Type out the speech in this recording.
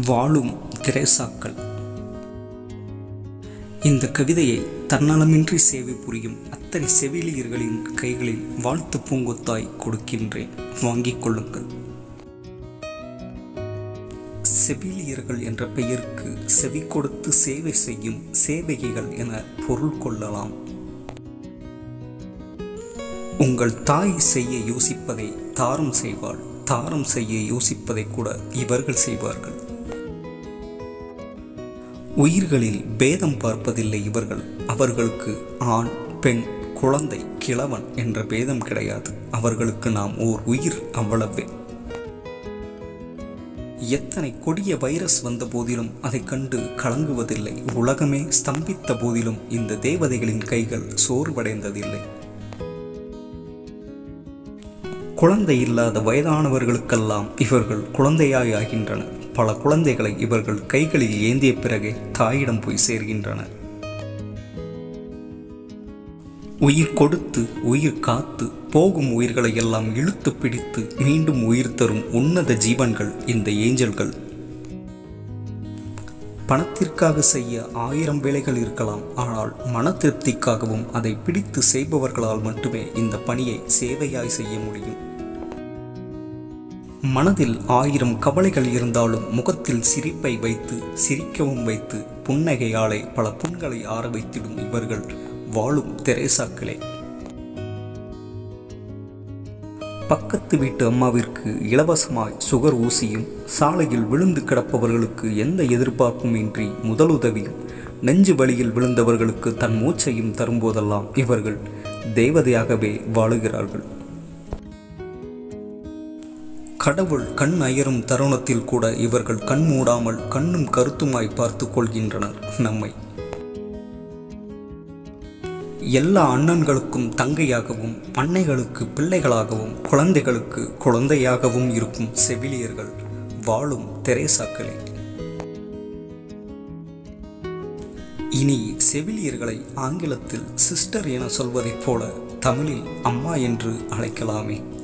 வாழும் திரேசாக்கள் இந்த கவிதையை தன்னலமின்றி சேவை புரியும் அத்தனை செவிலியர்களின் கைகளில் வாழ்த்து பூங்கொத்தாய் கொடுக்கின்றேன் வாங்கிக் கொள்ளுங்கள் செவிலியர்கள் என்ற பெயருக்கு செவி கொடுத்து சேவை செய்யும் சேவகிகள் என பொருள் கொள்ளலாம் உங்கள் தாய் செய்ய யோசிப்பதை தாரம் செய்வாள் தாரம் செய்ய யோசிப்பதை கூட இவர்கள் செய்வார்கள் உயிர்களில் பேதம் பார்ப்பதில்லை இவர்கள் அவர்களுக்கு ஆண் பெண் குழந்தை கிழவன் என்ற பேதம் கிடையாது அவர்களுக்கு நாம் ஓர் உயிர் அவ்வளவே எத்தனை கொடிய வைரஸ் வந்த போதிலும் அதை கண்டு கலங்குவதில்லை உலகமே ஸ்தம்பித்த போதிலும் இந்த தேவதைகளின் கைகள் சோர்வடைந்ததில்லை குழந்தை இல்லாத வயதானவர்களுக்கெல்லாம் இவர்கள் குழந்தையாய் ஆகின்றனர் பல குழந்தைகளை இவர்கள் கைகளில் ஏந்திய பிறகே தாயிடம் போய் சேர்கின்றனர் உயிர் கொடுத்து உயிர் காத்து போகும் உயிர்களை எல்லாம் இழுத்து பிடித்து மீண்டும் உயிர் தரும் உன்னத ஜீவன்கள் இந்த ஏஞ்சல்கள் பணத்திற்காக செய்ய ஆயிரம் வேலைகள் இருக்கலாம் ஆனால் மன திருப்திக்காகவும் அதை பிடித்து செய்பவர்களால் மட்டுமே இந்த பணியை சேவையாய் செய்ய முடியும் மனதில் ஆயிரம் கவலைகள் இருந்தாலும் முகத்தில் சிரிப்பை வைத்து சிரிக்கவும் வைத்து புன்னகையாலே பல புண்களை ஆற வைத்திடும் இவர்கள் வாழும் தெரேசாக்களே பக்கத்து வீட்டு அம்மாவிற்கு இலவசமாய் சுகர் ஊசியும் சாலையில் விழுந்து கிடப்பவர்களுக்கு எந்த எதிர்பார்ப்பும் இன்றி முதலுதவியும் நெஞ்சு வழியில் விழுந்தவர்களுக்கு தன் மூச்சையும் தரும்போதெல்லாம் இவர்கள் தேவதையாகவே வாழுகிறார்கள் கடவுள் கண் அயரும் தருணத்தில் கூட இவர்கள் கண் மூடாமல் கண்ணும் கருத்துமாய் பார்த்து கொள்கின்றனர் நம்மை எல்லா அண்ணன்களுக்கும் தங்கையாகவும் அன்னைகளுக்கு பிள்ளைகளாகவும் குழந்தைகளுக்கு குழந்தையாகவும் இருக்கும் செவிலியர்கள் வாழும் தெரேசாக்களே இனி செவிலியர்களை ஆங்கிலத்தில் சிஸ்டர் என சொல்வதைப் போல தமிழில் அம்மா என்று அழைக்கலாமே